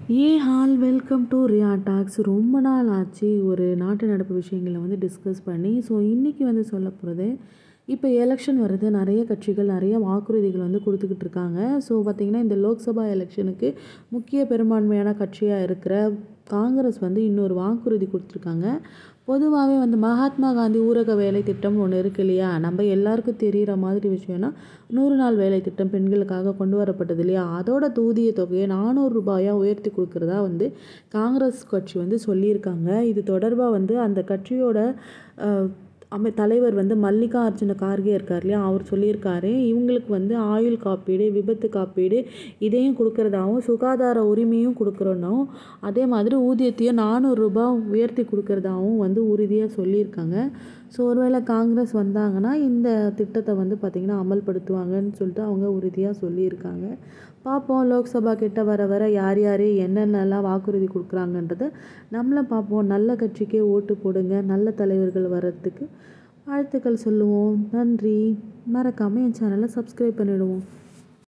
A all welcome to Riya talks ரொம்ப நாள் ஆச்சு ஒரு நாட்டு நடப்பு விஷயங்களை வந்து டிஸ்கஸ் பண்ணி ஸோ இன்றைக்கி வந்து சொல்ல போகிறது இப்போ எலெக்ஷன் வருது நிறைய கட்சிகள் நிறைய வாக்குறுதிகள் வந்து கொடுத்துக்கிட்டு இருக்காங்க ஸோ பார்த்திங்கன்னா இந்த லோக்சபா எலெக்ஷனுக்கு முக்கிய பெரும்பான்மையான கட்சியாக இருக்கிற காங்கிரஸ் வந்து இன்னொரு வாக்குறுதி கொடுத்துருக்காங்க பொதுவாகவே வந்து மகாத்மா காந்தி ஊரக வேலை திட்டம் ஒன்று இருக்கு இல்லையா நம்ம எல்லாருக்கும் தெரிகிற மாதிரி விஷயம்னா நூறு நாள் வேலை திட்டம் பெண்களுக்காக கொண்டு வரப்பட்டது இல்லையா அதோட ஊதிய தொகையை நானூறு ரூபாயாக உயர்த்தி கொடுக்குறதா வந்து காங்கிரஸ் கட்சி வந்து சொல்லியிருக்காங்க இது தொடர்பாக வந்து அந்த கட்சியோட அமை தலைவர் வந்து மல்லிகார்ஜுன கார்கே இருக்கார் இல்லையா அவர் சொல்லியிருக்காரு இவங்களுக்கு வந்து ஆயுள் காப்பீடு விபத்து காப்பீடு இதையும் கொடுக்குறதாவும் சுகாதார உரிமையும் கொடுக்குறோன்னும் அதே மாதிரி ஊதியத்தையும் நானூறுரூபா உயர்த்தி கொடுக்குறதாவும் வந்து உறுதியாக சொல்லியிருக்காங்க ஸோ ஒருவேளை காங்கிரஸ் வந்தாங்கன்னா இந்த திட்டத்தை வந்து பார்த்திங்கன்னா அமல்படுத்துவாங்கன்னு சொல்லிட்டு அவங்க உறுதியாக சொல்லியிருக்காங்க பார்ப்போம் லோக்சபா கிட்ட வர வர யார் யார் என்னென்னலாம் வாக்குறுதி கொடுக்குறாங்கன்றத நம்மளும் பார்ப்போம் நல்ல கட்சிக்கே ஓட்டு போடுங்க நல்ல தலைவர்கள் வர்றதுக்கு வாழ்த்துக்கள் சொல்லுவோம் நன்றி மறக்காமல் என் சேனலை சப்ஸ்கிரைப் பண்ணிவிடுவோம்